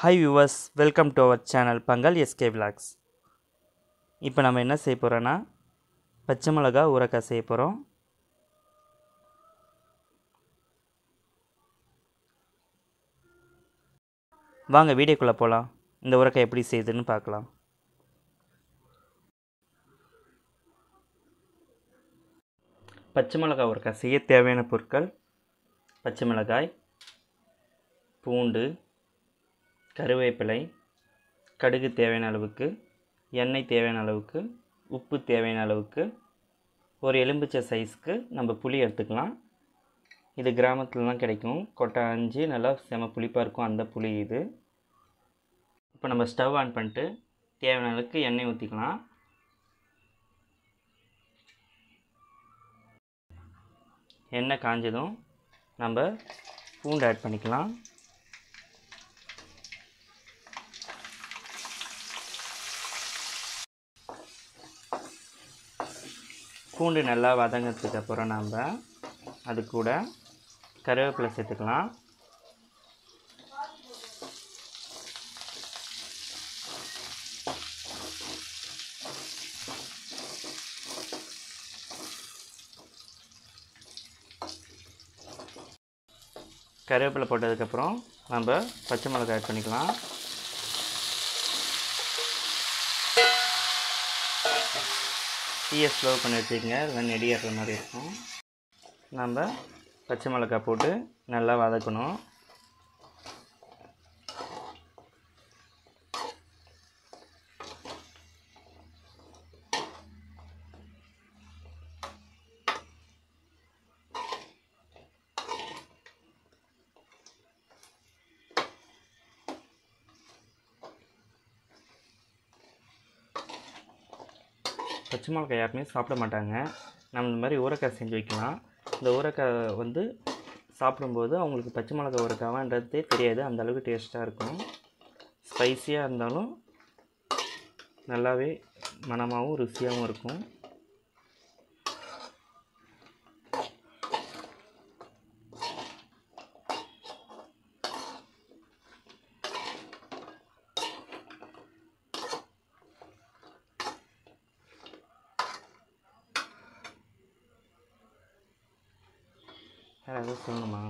hi viewers welcome to our channel பங்கல் SK vlogs இப்போ நம்ம என்ன செய்ய போகிறோன்னா பச்சை மிளகா ஊறக்காய் செய்ய போகிறோம் வாங்க வீடியோக்குள்ளே போகலாம் இந்த ஊறக்காய் எப்படி செய்யுதுன்னு பார்க்கலாம் பச்சை மிளகாய் ஊறக்காய் செய்ய தேவையான பொருட்கள் பச்சை மிளகாய் பூண்டு கருவேப்பிலை கடுகு தேவையான அளவுக்கு எண்ணெய் தேவையான அளவுக்கு உப்பு தேவையான அளவுக்கு ஒரு எலும்பிச்சை சைஸ்க்கு நம்ம புளி எடுத்துக்கலாம் இது கிராமத்துலலாம் கிடைக்கும் கொட்டை அஞ்சு நல்லா செம புளிப்பாக இருக்கும் அந்த புளி இது இப்போ நம்ம ஸ்டவ் ஆன் பண்ணிட்டு தேவையான அளவுக்கு எண்ணெய் ஊற்றிக்கலாம் எண்ணெய் காஞ்சதும் நம்ம பூண்டு ஆட் பண்ணிக்கலாம் பூண்டு நல்லா வதங்கிறதுக்கு அப்புறம் நம்ம அது கூட கருவேப்பிலை சேர்த்துக்கலாம் கருவேப்பிலை போட்டதுக்கப்புறம் நம்ம பச்சை மிளகாய் ஆட் பண்ணிக்கலாம் டீயை ஸ்லோ பண்ணி வச்சுக்கோங்க இல்லை நெடி ஏறுற மாதிரி இருக்கும் நம்ம பச்சை மிளகாய் போட்டு நல்லா வதக்கணும் பச்சை மிளகாய் யாருமே சாப்பிட மாட்டாங்க நம்ம இந்த மாதிரி ஊறக்காய் செஞ்சு வைக்கலாம் இந்த ஊறக்காய் வந்து சாப்பிடும்போது அவங்களுக்கு பச்சை மிளகாய் ஊறக்காவான்றதே தெரியாது அந்த அளவுக்கு டேஸ்ட்டாக இருக்கும் ஸ்பைஸியாக இருந்தாலும் நல்லாவே மணமாகவும் ருசியாகவும் இருக்கும் வேறு எதுவும் சொல்லணுமா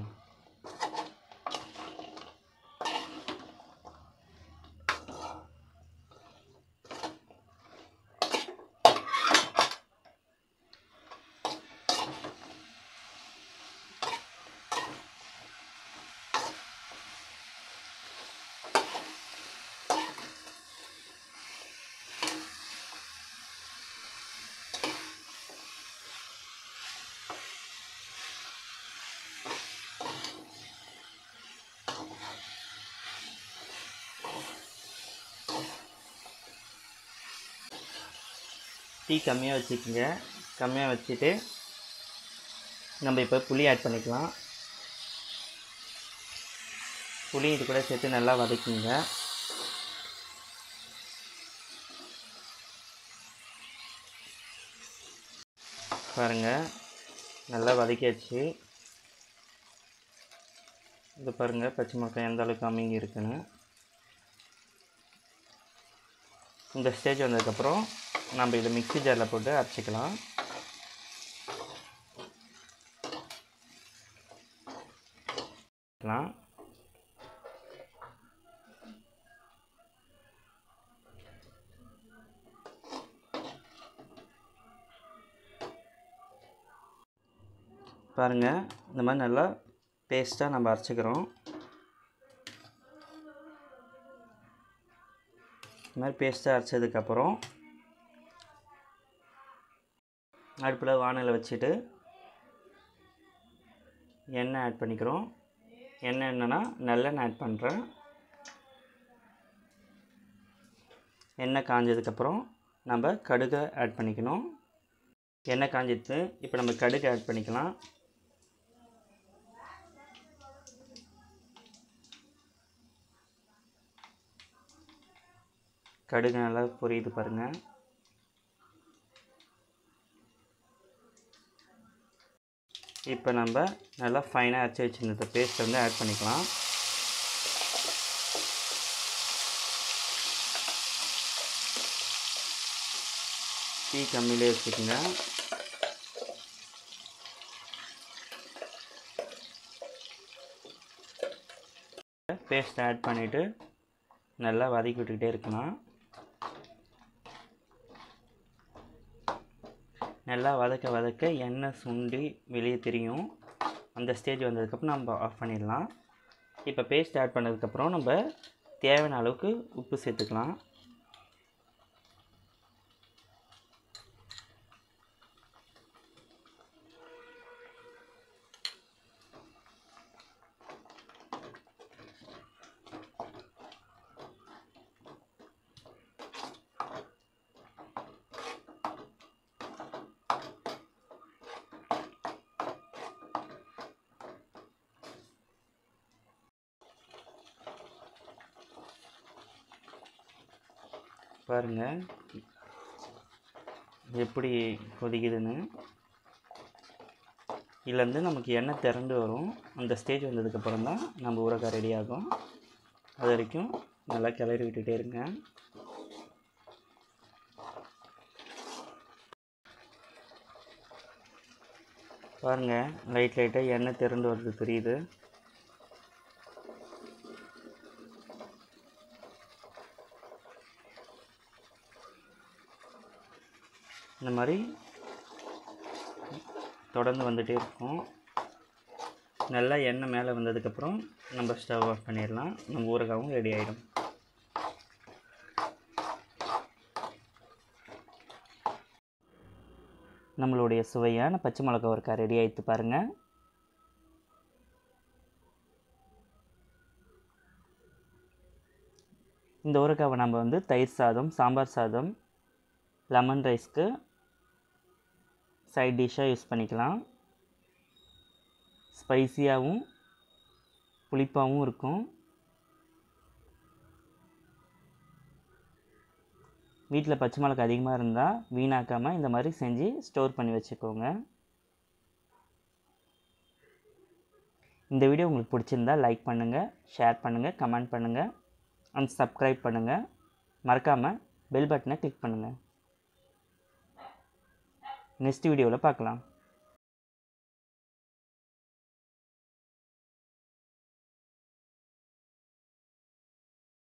டீ கம்மியாக வச்சுக்கோங்க கம்மியாக வச்சுட்டு நம்ம இப்போ புளி ஆட் பண்ணிக்கலாம் புளி இது கூட சேர்த்து நல்லா வதக்கிங்க பாருங்கள் நல்லா வதக்கியாச்சு இது பாருங்கள் பச்சை மிளகாய் எந்த அளவுக்கு அமைங்கி இருக்குன்னு இந்த ஸ்டேஜ் வந்ததுக்கப்புறம் நம்ம இதை மிக்ஸி ஜாரில் போட்டு அரைச்சிக்கலாம் பாருங்கள் இந்த மாதிரி நல்லா பேஸ்ட்டாக நம்ம அரைச்சிக்கிறோம் இந்த மாதிரி பேஸ்ட்டாக அரைச்சதுக்கப்புறம் அடுப்பில் வானலை வச்சுட்டு எண்ணெய் ஆட் பண்ணிக்கிறோம் எண்ணெய் என்னென்னா நல்லெண்ணெய் ஆட் பண்ணுறேன் எண்ணெய் காஞ்சதுக்கப்புறம் நம்ம கடுகை ஆட் பண்ணிக்கணும் எண்ணெய் காஞ்சிட்டு இப்போ நம்ம கடுகு ஆட் பண்ணிக்கலாம் கடுகு நல்லா பொரியுது பாருங்கள் இப்போ நம்ம நல்லா ஃபைனாக அரைச்சி வச்சுருந்த பேஸ்ட் வந்து ஆட் பண்ணிக்கலாம் தீ கம்மியிலே வச்சுக்கோங்க பேஸ்ட் ஆட் பண்ணிவிட்டு நல்லா வதக்கி விட்டுக்கிட்டே இருக்கலாம் நல்லா வதக்க வதக்க எண்ணெய் சுண்டி வெளியே தெரியும் அந்த ஸ்டேஜ் வந்ததுக்கப்புறம் நம்ம ஆஃப் பண்ணிடலாம் இப்போ பேஸ்ட் ஆட் பண்ணதுக்கப்புறம் நம்ம தேவையான அளவுக்கு உப்பு சேர்த்துக்கலாம் பாருங்கள் எப்படி கொதிக்குதுன்னு இதுலேருந்து நமக்கு எண்ணெய் திரண்டு வரும் அந்த ஸ்டேஜ் வந்ததுக்கப்புறம் தான் நம்ம ஊறுகாய் ரெடி ஆகும் அது வரைக்கும் நல்லா கிளறி விட்டுட்டே இருங்க பாருங்கள் லைட் லைட்டாக எண்ணெய் திரண்டு வருது தெரியுது இந்த மாதிரி தொடர்ந்து வந்துகிட்டே இருக்கும் நல்லா எண்ணெய் மேலே வந்ததுக்கப்புறம் நம்ம ஸ்டவ் ஆஃப் பண்ணிடலாம் நம்ம ஊறுகாவும் ரெடி ஆகிடும் நம்மளுடைய சுவையான பச்சை மிளகா ஒருக்கா ரெடி ஆகிட்டு பாருங்கள் இந்த ஊறுகாவை நம்ம வந்து தயிர் சாதம் சாம்பார் சாதம் லெமன் ரைஸ்க்கு சைட் டிஷ்ஷாக யூஸ் பண்ணிக்கலாம் ஸ்பைசியாகவும் புளிப்பாகவும் இருக்கும் வீட்டில் பச்சை மிளகா அதிகமாக இருந்தால் வீணாக்காமல் இந்த மாதிரி செஞ்சு ஸ்டோர் பண்ணி வச்சுக்கோங்க இந்த வீடியோ உங்களுக்கு பிடிச்சிருந்தா லைக் பண்ணுங்கள் ஷேர் பண்ணுங்கள் கமெண்ட் பண்ணுங்கள் அண்ட் சப்ஸ்கிரைப் பண்ணுங்கள் மறக்காமல் பெல் பட்டனை கிளிக் பண்ணுங்கள் நெக்ஸ்ட் வீடியோவில் பார்க்கலாம்